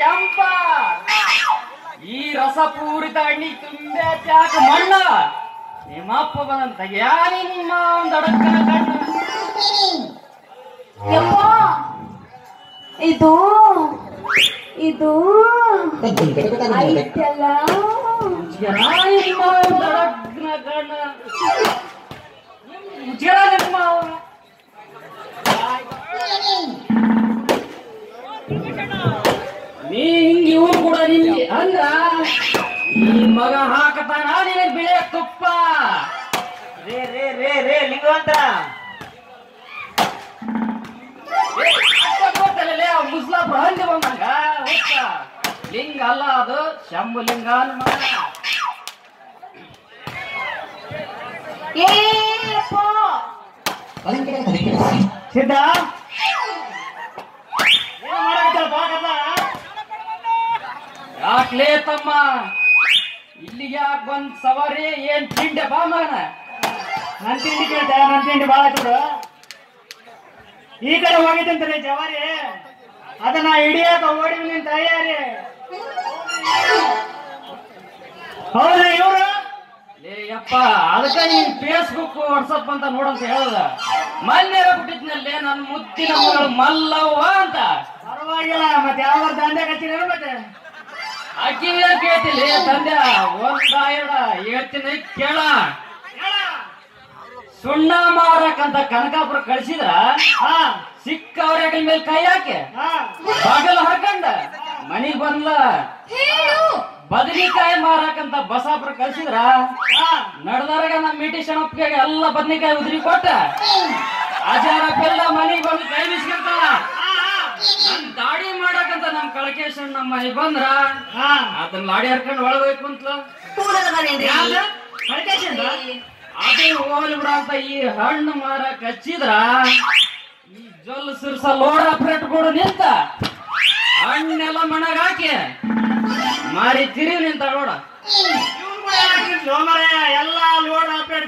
ಕೆಂಪ ಈ ರಸಪೂರಿತ ಅಣ್ಣಿ ತುಂಬೆ ತ್ಯಾಕ ಮಣ್ಣ ನಿಮ್ಮಪ್ಪ ಬಂದಂತ ಯಾನಿ ನಿಮ್ಮ ಒಂದು ಅಡಕ್ಕನ ಕಣ್ಣು ಯಪ್ಪ ಇದು ಇದು ಐತಲ್ಲ ಯಾನಿ ನಿಮ್ಮ ಒಂದು ಅಡಕ್ಕನ ಕಣ್ಣ ಮುಚ್ಚಿರ ನಿಮ್ಮ ನೀ ಹಿಂಗ್ ಇವ್ರು ಕೂಡ ನಿಂಗೆ ಅಂದ್ರ ಈ ಮಗ ಹಾಕತಾನ ನಿನಗೆ ಬಿಳೆ ತುಪ್ಪ ರೇ ರೇ ರೇ ರೇ ಲಿಂಗವಂತ ಗೊತ್ತಲ್ಲೇ ಮುಸ್ಲಾಪ ಹಂಗೆ ಬಂದಂಗ ಹುಚ್ಚ ಲಿಂಗ ಅಲ್ಲ ಅದು ಶಂಭು ಲಿಂಗ ಅನ್ನ ಏ ಯಪ್ಪ ಸಿದ್ಧ ಏನ್ ಮಾಡಕತ್ತಲ್ಲ ಬಾಕಲ್ಲ ಯಾಕ್ಲೇ ತಮ್ಮ ಇಲ್ಲಿಗೆ ಯಾಕೆ ಬಂದ್ ಸವಾರಿ ಏನ್ ತಿಂಡೆ ಬಾ ಮಗನ ನನ್ ತಿಂಡಿ ಕೇಳ್ತ ನನ್ ತಿಂಡಿ ಬಾಳ ಆಯ್ತು ಈ ಕಡೆ ಹೋಗಿದ್ದಂತಾರೆ ಜವಾರಿ ಅದನ್ನ ಹಿಡಿಯಕ ಓಡಿ ನಿನ್ ತಯಾರಿ ಹೌದ್ರಿ ಇವ್ರು ಲೇ ಯಪ್ಪ ಅದಕ್ಕ ನೀನ್ ಫೇಸ್ಬುಕ್ ವಾಟ್ಸಪ್ ಅಂತ ನೋಡಂತ ಹೇಳದ ಮೊನ್ನೆ ಬಿಟ್ಟಿದ್ನಲ್ಲೇ ನನ್ ಮುತ್ತಿನ ಮಗಳು ಮಲ್ಲವ್ವ ಅಂತ ಪರವಾಗಿಲ್ಲ ಮತ್ತೆ ಯಾವ ದಂಧೆ ಕಚ್ಚಿರ ಮತ್ತೆ ಅಕ್ಕಿ ಕೇಳ್ತಿಲ್ಲ ತಂದೆ ಒಂದ ಎರಡ ಹೇಳ್ತೀನಿ ಕೇಳ ಸುಣ್ಣ ಮಾರಕಂತ ಕನಕಾಪುರ ಕಳ್ಸಿದ್ರ ಹಾ ಸಿಕ್ಕವ್ರ ಹೆಗಲ ಮೇಲೆ ಕೈ ಹಾಕಿ ಹಾ ಬಾಗಲ್ ಹಾಕೊಂಡ ಮನಿಗ್ ಬಂದ್ಲ ಬದನಿಕಾಯಿ ಮಾರಕಂತ ಬಸಾಪುರ ಕಳ್ಸಿದ್ರ ಹಾ ನಡ್ದಾರಾಗ ನಮ್ಮ ಮೀಟಿ ಶಣಪ್ಪಿಗೆ ಎಲ್ಲ ಬದನಿಕಾಯಿ ಉದ್ರಿ ಕೊಟ್ಟ ಆಚಾರ ಬೆಲ್ಲ ಮನಿಗ್ ಬಂದು ಕೈ ಬಿಸ್ಕೊಂತಾಳ ನನ್ ದಾಡಿ ಮಾಡಕಂತ ನಮ್ ಕಳಕೇಶನ್ ನಮ್ಮ ಮನೆಗ್ ಬಂದ್ರ ಹಾ ಅದನ್ನ ಲಾಡಿ ಹರ್ಕೊಂಡು ಒಳಗೋಯ್ ಕುಂತ್ಲ ಯಾವ್ದು? ಕಳ್ಕೇಶಿಂದ? ಅದೇ ಹೋಗ್ಲಿ ಬಿಡ ಅಂತ ಈ ಹಣ್ಣು ಮಾರಕ್ ಹಚ್ಚಿದ್ರ ಈ ಜೊಲ್ ಸಿರ್ಸ ಲೋಡ್ ಆಪರೇಟ್ ಕೊಡು ನಿಂತ ಹಣ್ಣೆಲ್ಲ ಮಣಗ್ ಹಾಕಿ ಮಾರಿ ತಿರುಗಿ ನಿಂತ ನೋಡ ಇವ್ನ್ ಕೂಡ ಯಾಕಿದ್ಲು ಮಾರಾಯ? ಎಲ್ಲ ಲೋಡ್ ಆಪರೇಟ್